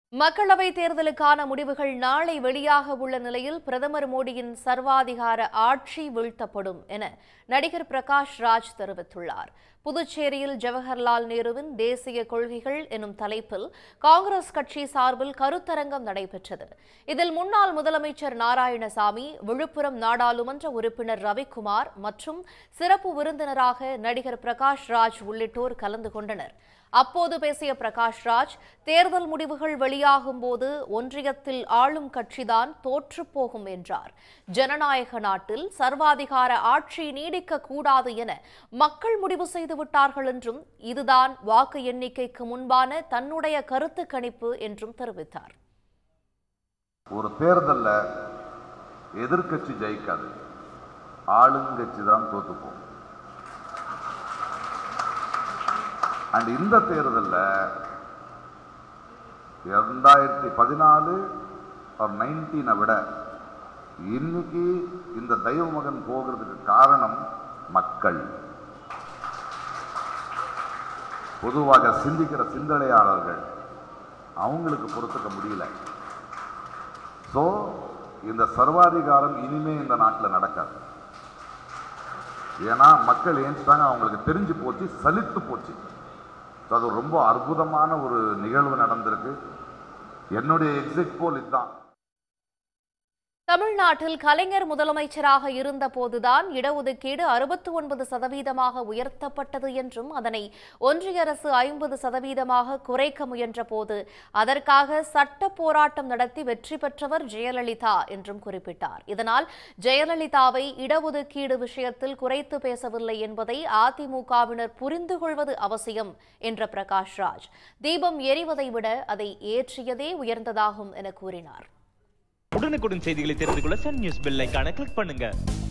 மக்களவைத் தேர்தலுக்கான முடிவுகள் நாளை வெளியாக உள்ள நிலையில் பிரதமர் மோடியின் சர்வாதிகார ஆட்சி வீழ்த்தப்படும் என நடிகர் பிரகாஷ் ராஜ் தெரிவித்துள்ளார் புதுச்சேரியில் ஜவஹர்லால் நேருவின் தேசிய கொள்கைகள் எனும் தலைப்பில் காங்கிரஸ் கட்சி சார்பில் கருத்தரங்கம் நடைபெற்றது இதில் முன்னாள் முதலமைச்சர் நாராயணசாமி விழுப்புரம் நாடாளுமன்ற உறுப்பினர் ரவிக்குமார் மற்றும் சிறப்பு விருந்தினராக நடிகர் பிரகாஷ் ராஜ் உள்ளிட்டோர் கலந்து கொண்டனர் அப்போது பேசிய பிரகாஷ் ராஜ் தேர்தல் முடிவுகள் வெளியாகும் போது ஒன்றியத்தில் ஆளும் கட்சிதான் தோற்றுப்போகும் என்றார் ஜனநாயக நாட்டில் சர்வாதிகார ஆட்சி நீடிக்க கூடாது என மக்கள் முடிவு செய்து விட்டார்கள் என்றும் இதுதான் வாக்கு எண்ணிக்கைக்கு முன்பான தன்னுடைய கருத்து கணிப்பு என்றும் தெரிவித்தார் ஒரு தேர்தல்ல எதிர்க்கட்சி ஜெயிக்காது ஆளுங்கட்சி தான் தோத்துப்போம் அண்ட் இந்த தேர்தலில் ரெண்டாயிரத்தி பதினாலு ஒரு நைன்டீனை விட இன்னைக்கு இந்த தெய்வ மகன் போகிறதுக்கு காரணம் மக்கள் பொதுவாக சிந்திக்கிற சிந்தனையாளர்கள் அவங்களுக்கு பொறுத்துக்க முடியல ஸோ இந்த சர்வாதிகாரம் இனிமே இந்த நாட்டில் நடக்காது ஏன்னா மக்கள் ஏன்ச்சிட்டாங்க அவங்களுக்கு தெரிஞ்சு போச்சு சலித்து போச்சு ஸோ அது ரொம்ப அற்புதமான ஒரு நிகழ்வு நடந்திருக்கு என்னுடைய எக்ஸிட் போல் இதுதான் தமிழ்நாட்டில் கலைஞர் முதலமைச்சராக இருந்தபோதுதான் இடஒதுக்கீடு அறுபத்தி ஒன்பது சதவீதமாக உயர்த்தப்பட்டது என்றும் அதனை ஒன்றிய அரசு ஐம்பது சதவீதமாக குறைக்க முயன்றபோது அதற்காக சட்ட போராட்டம் நடத்தி வெற்றி பெற்றவர் ஜெயலலிதா என்றும் குறிப்பிட்டார் இதனால் ஜெயலலிதாவை இடஒதுக்கீடு விஷயத்தில் குறைத்து பேசவில்லை என்பதை அதிமுகவினர் புரிந்து கொள்வது அவசியம் என்ற பிரகாஷ் ராஜ் தீபம் எரிவதை விட அதை ஏற்றியதே உயர்ந்ததாகும் என கூறினார் உடனுக்குடன் செய்திகளை தெரிந்து கொள்ள சன் நியூஸ் பெல் ஐகானை கிளிக் பண்ணுங்க